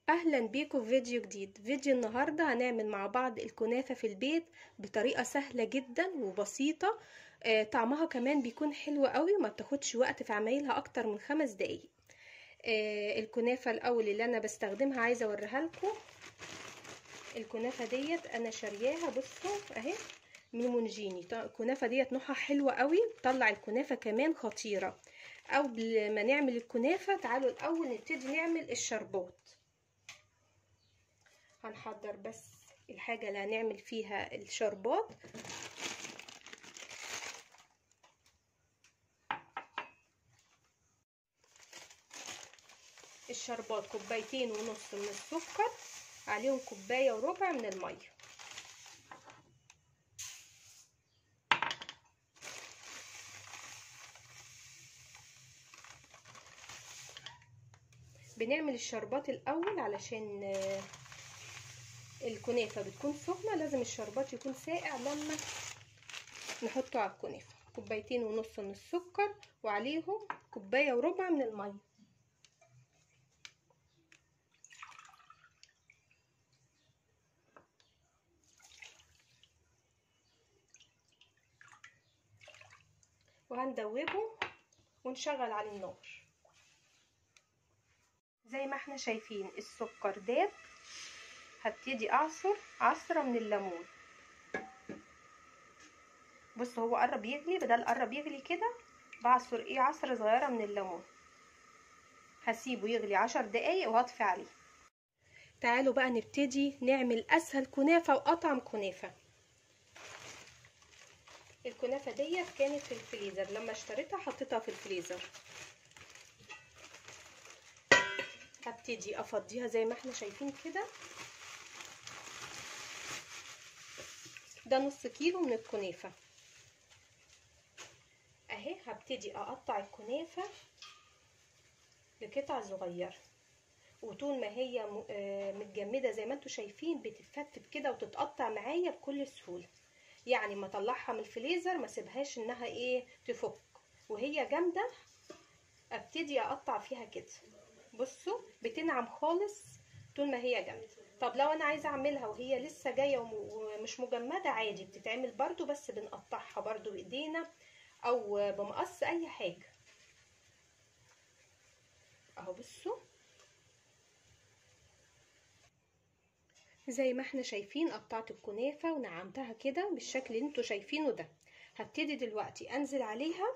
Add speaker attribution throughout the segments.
Speaker 1: اهلا بيكم في فيديو جديد فيديو النهارده هنعمل مع بعض الكنافه في البيت بطريقه سهله جدا وبسيطه آه طعمها كمان بيكون حلو قوي وما بتاخدش وقت في عمايلها اكتر من خمس دقايق آه الكنافه الاول اللي انا بستخدمها عايزه اوريها لكم الكنافه ديت انا شارياها بصوا اهي من مونجيني الكنافه ديت نوعها حلوه قوي بتطلع الكنافه كمان خطيره قبل ما نعمل الكنافه تعالوا الاول نبتدي نعمل الشربات هنحضر بس الحاجة اللي هنعمل فيها الشربات الشربات كوبايتين ونص من السكر عليهم كوباية وربع من المية بنعمل الشربات الأول علشان الكنافة بتكون سخنة لازم الشربات يكون ساقع لما نحطه على الكنافة كوبايتين ونص من السكر وعليهم كوباية وربع من المية وهندوبه ونشغل عليه النار زي ما احنا شايفين السكر داب هبتدي اعصر عصره من الليمون بص هو قرب يغلي بدل قرب يغلي كده بعصر ايه عصره صغيره من الليمون هسيبه يغلي عشر دقايق وهطفي عليه تعالوا بقى نبتدي نعمل اسهل كنافه واطعم كنافه الكنافه ديت كانت في الفريزر لما اشتريتها حطيتها في الفريزر هبتدي افضيها زي ما احنا شايفين كده ده نص كيلو من الكنافة اهي هبتدي اقطع الكنافة لقطع صغيرة وطول ما هي متجمدة زي ما انتوا شايفين بتتفتت كده وتتقطع معايا بكل سهولة يعني ما اطلعها من الفريزر ما سيبهاش انها ايه تفك وهي جامدة ابتدي اقطع فيها كده بصوا بتنعم خالص طول ما هي جامده طب لو انا عايزه اعملها وهي لسه جايه ومش مجمده عادي بتتعمل برضو بس بنقطعها برضو بايدينا او بمقص اي حاجه اهو بصوا زي ما احنا شايفين قطعت الكنافه ونعمتها كده بالشكل اللي انتوا شايفينه ده هبتدي دلوقتي انزل عليها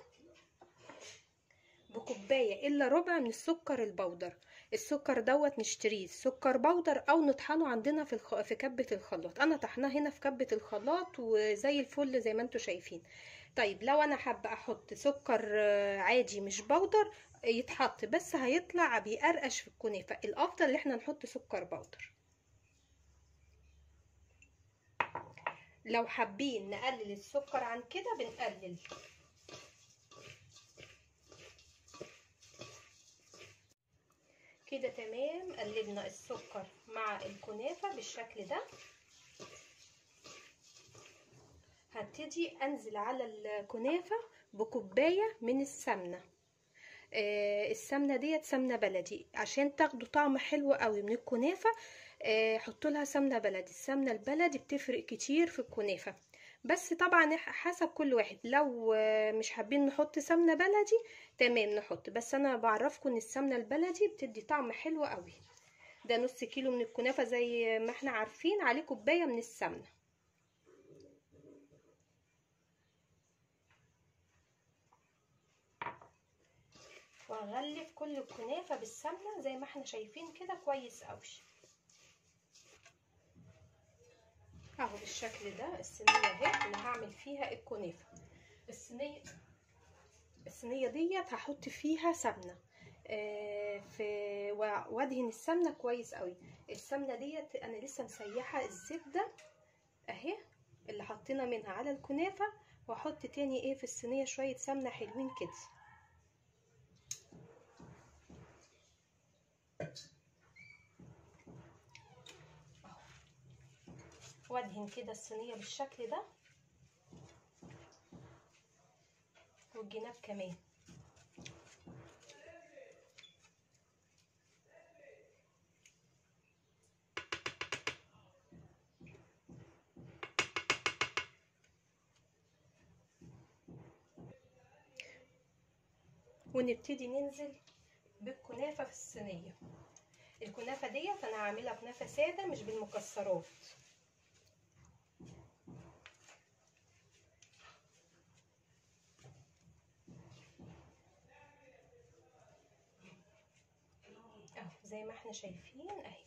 Speaker 1: بكوبايه الا ربع من السكر البودر السكر دوت نشتريه سكر بودر او نطحنه عندنا في الخ... في كبه الخلاط انا طحناه هنا في كبه الخلاط وزي الفل زي ما انتوا شايفين طيب لو انا حابه احط سكر عادي مش بودر يتحط بس هيطلع بيقرقش في الكنافه الافضل ان احنا نحط سكر بودر لو حابين نقلل السكر عن كده بنقلل كده تمام قلبنا السكر مع الكنافه بالشكل ده هبتدي انزل على الكنافه بكوبايه من السمنه آه السمنه ديت سمنه بلدي عشان تاخدوا طعم حلو قوي من الكنافه آه حطوا لها سمنه بلدي السمنه البلدي بتفرق كتير في الكنافه بس طبعا حسب كل واحد لو مش حابين نحط سمنه بلدي تمام نحط بس انا بعرفكم ان السمنه البلدي بتدي طعم حلو قوي ده نص كيلو من الكنافه زي ما احنا عارفين عليه كوبايه من السمنه وهغلف كل الكنافه بالسمنه زي ما احنا شايفين كده كويس قوي اهو بالشكل ده الصينيه اهي اللي هعمل فيها الكنافه الصينيه الصينيه ديت هحط فيها سمنه آه في وادهن السمنه كويس قوي السمنه ديت انا لسه مسيحه الزبده اهي اللي حطينا منها على الكنافه واحط تاني ايه في الصينيه شويه سمنه حلوين كده وادهن كده الصينيه بالشكل ده والجناب كمان ونبتدي ننزل بالكنافة في الصينية الكنافة ديت انا هعملها كنافة سادة مش بالمكسرات اهو زي ما احنا شايفين اهي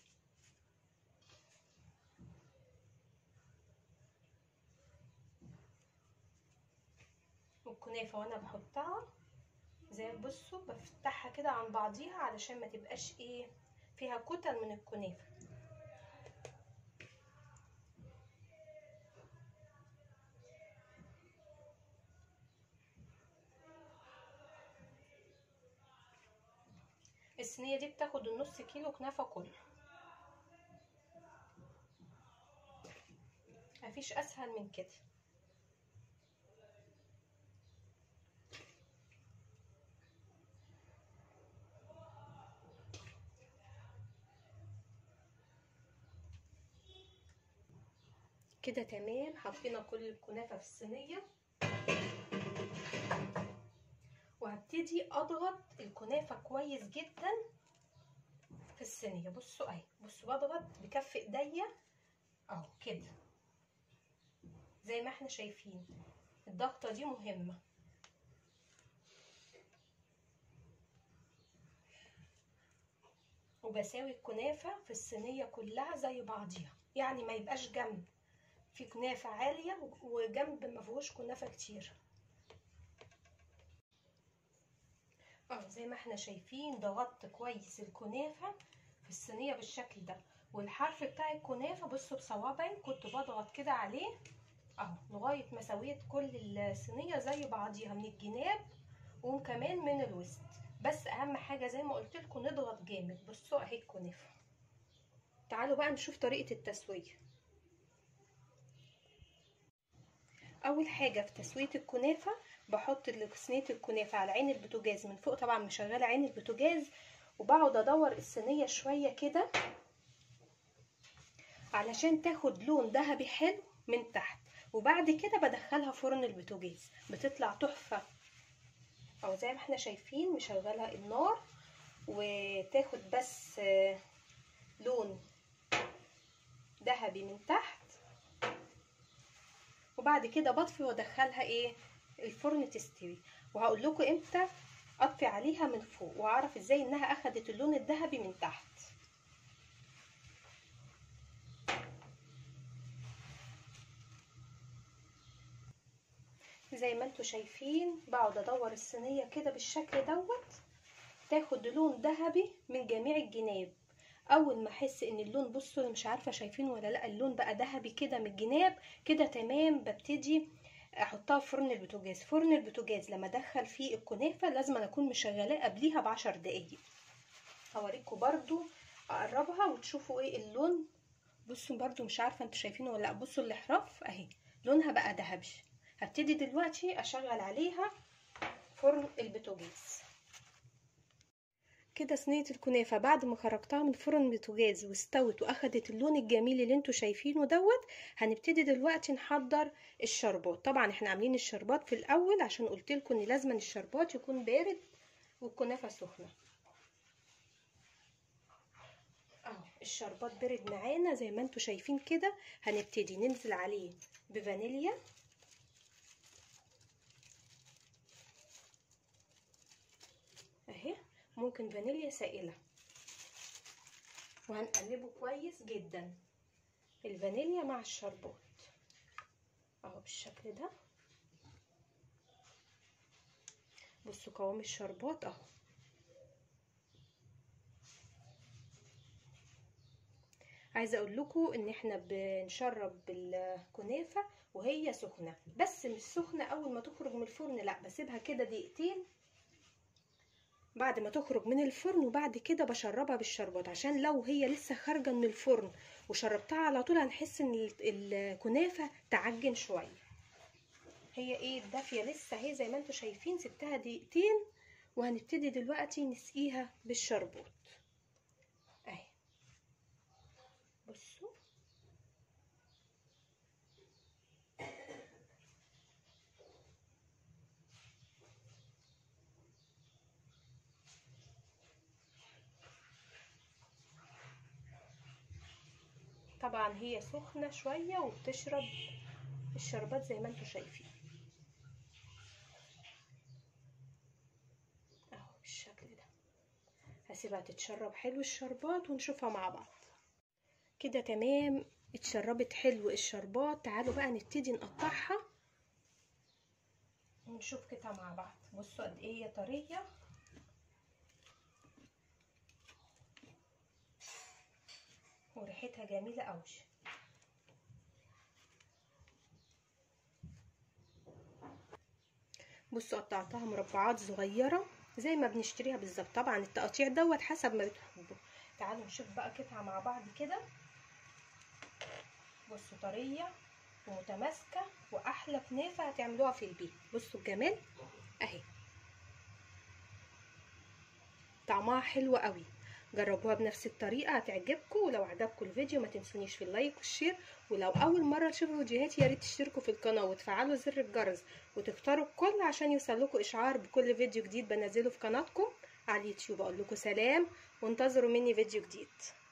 Speaker 1: والكنافة وانا بحطها زي بصوا بفتحها كده عن بعضيها علشان ما تبقاش ايه فيها كتل من الكنافة الصينية دي بتاخد النص كيلو كنافة كله مفيش اسهل من كده كده تمام حطينا كل الكنافة في الصينية وهبتدي اضغط الكنافة كويس جدا في الصينية بصوا اهي بصوا بضغط بكف ايديا اهو كده زي ما احنا شايفين الضغطة دي مهمة وبساوي الكنافة في الصينية كلها زي بعضيها يعني ما يبقاش جنب في كنافة عالية وجنب ما فيهوش كنافة كتير اه زي ما احنا شايفين ضغطت كويس الكنافة في الصينية بالشكل ده والحرف بتاع الكنافة بصوا بصوابعي كنت بضغط كده عليه اهو لغاية ما سويت كل الصينية زي بعضيها من الجناب وكمان من الوسط بس اهم حاجة زي ما قلت لكم نضغط جامد بصوا اهي الكنافة تعالوا بقى نشوف طريقة التسوية اول حاجه في تسويه الكنافه بحط صينيه الكنافه على عين البوتاجاز من فوق طبعا مشغله عين البوتاجاز وبقعد ادور الصينيه شويه كده علشان تاخد لون ذهبي حلو من تحت وبعد كده بدخلها فرن البوتاجاز بتطلع تحفه او زي ما احنا شايفين مشغله النار وتاخد بس لون ذهبي من تحت وبعد كده بطفي وادخلها ايه الفرن تستوي وهقول لكم امتى اطفي عليها من فوق واعرف ازاي انها اخدت اللون الذهبي من تحت زي ما انتوا شايفين بقعد ادور الصينيه كده بالشكل دوت تاخد لون ذهبي من جميع الجناب اول ما احس ان اللون بصوا مش عارفه شايفينه ولا لا اللون بقى ذهبي كده من الجناب كده تمام ببتدي احطها في فرن البوتاجاز فرن البوتاجاز لما ادخل فيه الكنافه لازم اكون مشغلاه قبليها بعشر دقايق هوريكم برضو اقربها وتشوفوا ايه اللون بصوا برضو مش عارفه انتوا شايفينه ولا لا بصوا الاحراف اهي لونها بقى ذهبي هبتدي دلوقتي اشغل عليها فرن البوتاجاز كده صينيه الكنافه بعد ما خرجتها من فرن البوتاجاز واستوت واخدت اللون الجميل اللي انتوا شايفينه دوت هنبتدي دلوقتي نحضر الشربات طبعا احنا عاملين الشربات في الاول عشان قلت لكم ان لازم الشربات يكون بارد والكنافه سخنه اهو الشربات برد معانا زي ما انتوا شايفين كده هنبتدي ننزل عليه بفانيليا اهي ممكن فانيليا سائله وهنقلبه كويس جدا الفانيليا مع الشربات اهو بالشكل ده بصوا قوام الشربات اهو عايزه اقول لكم ان احنا بنشرب بالكنافه وهي سخنه بس مش سخنه اول ما تخرج من الفرن لا بسيبها كده دقيقتين بعد ما تخرج من الفرن وبعد كده بشربها بالشربات عشان لو هي لسه خارجه من الفرن وشربتها على طول هنحس ان الكنافه تعجن شويه هي ايه الدافيه لسه اهي زي ما انتم شايفين سبتها دقيقتين وهنبتدي دلوقتي نسقيها بالشربات اهي بصوا طبعا هي سخنة شوية وبتشرب الشربات زي ما انتوا شايفين اهو بالشكل ده هسيبها تتشرب حلو الشربات ونشوفها مع بعض كده تمام اتشربت حلو الشربات تعالوا بقى نبتدي نقطعها ونشوف كده مع بعض بصوا قد ايه هي طريه وريحتها جميله قوي بصوا قطعتها مربعات صغيره زي ما بنشتريها بالظبط طبعا التقطيع دوت حسب ما بتحبوا تعالوا نشوف بقى قطعه مع بعض كده بصوا طريه ومتماسكه واحلى كنافه هتعملوها في البيت بصوا الجمال اهي طعمها حلو قوي جربوها بنفس الطريقه هتعجبكم ولو عجبكم الفيديو ما تنسونيش في اللايك والشير ولو اول مره تشوفوا فيديوهاتي يا ريت تشتركوا في القناه وتفعلوا زر الجرس وتختاروا الكل عشان يوصلكوا اشعار بكل فيديو جديد بنزله في قناتكم على اليوتيوب اقول لكم سلام وانتظروا مني فيديو جديد